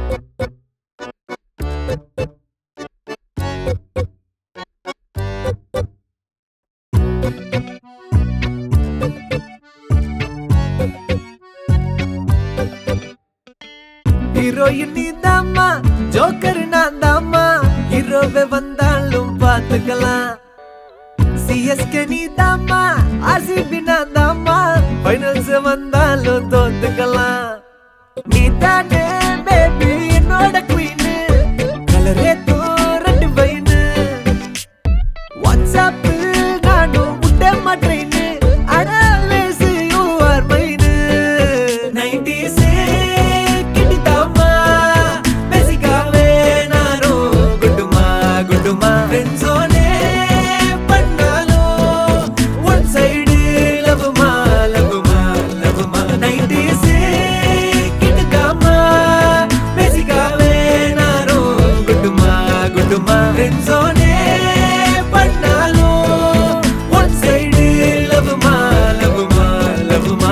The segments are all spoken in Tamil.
ஹீரோயின் நீ தாம்மா ஜோக்கர் நான் தாம்மா ஹீரோவே வந்தாலும் பார்த்துக்கலாம் சிஎஸ்கே நீ தாம்மா ஆர்சிபி நான் தாம்மா ஃபைனல்ஸ் வந்தாலும் தோத்துக்கலாம் நீ தானே பேபி என்னோட குயின் கலரே ரெண்டு பையனு வாட்ஸ்அப்பில் நானும் விட்ட மாட்டேன்னு அடாலேஸ் யூ ஆர் மைனு நைன்டிஸே கிட்டிதாமா பேசிக்காவே நானும் குட்டுமா குட்டுமா ஃப்ரெண்ட்ஸோனே பண்ணாலும் ஒன் சைடு லவ்மா லவ்மா லவ்மா நைன்டிஸே கிட்டிதாமா பேசிக்காவே நானும் குட்டுமா குட்டுமா ஃப்ரெண்ட்ஸோனே பண்ணாலும் ஒன் சைடு லவ்மா லவ்மா லவ்மா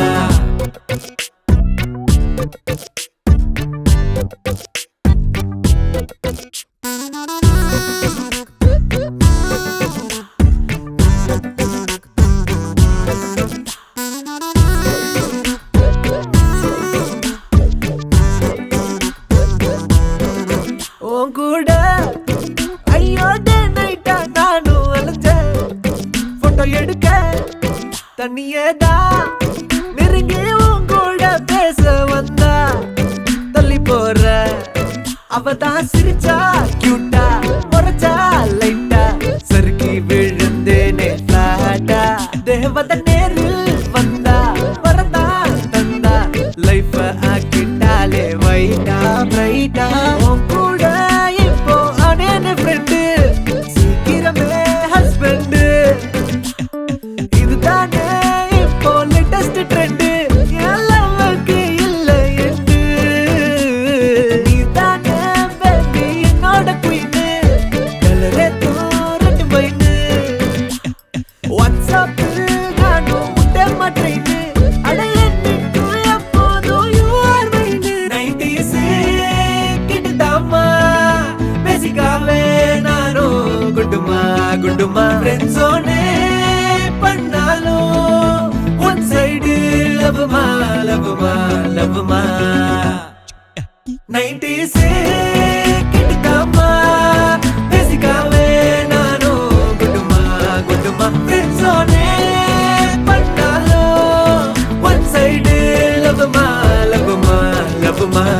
உன் கூட ஐயோட நைட்டா நானும் அலைஞ்சேன் போட்டோ எடுக்க தண்ணியே தான் நெருங்கி உன் கூட பேச வந்தா தள்ளி போற அவ தான் சிரிச்சா கியூட்டா முறைச்சா லைட்டா சறுக்கி விழுந்தேனே ஃபிளாட்டா தேவத நேரில் வந்தா வரதா தந்தா லைஃப் ஆக்கிட்டாலே வைட்டா பிரைட்டா உன் கூட இப்போ அனேன ஃப்ரெண்டு சீக்கிரமே ஹஸ்பண்டு இதுதானே இப்போ லேட்டஸ்ட் ட்ரெண்ட் எல்லாவுக்கு இல்ல என்று நீதானே பேபி என்னோட குயின் கலரே தூரட்டு பையனு வாட்ஸ்அப்பில் நானும் விட்ட மாட்டேன்னு அட என்னைக்கு எப்போதும் you are mine. 90s கிட்டுதாம்மா, பேசிக்காவே நானும் குண்டுமா குண்டுமா ஃப்ரெண்ட்ஸோனே பண்ணாலும் ஒன் சைடு லவ்மா லவ்மா லவ்மா நைன்டிஸே கிட்டுதாம்மா பேசிக்காவே நானும் குண்டுமா குண்டுமா ஃப்ரெண்ட்ஸோனே பண்ணாலும் ஒன் சைடு லவ்மா லவ்மா லவ்மா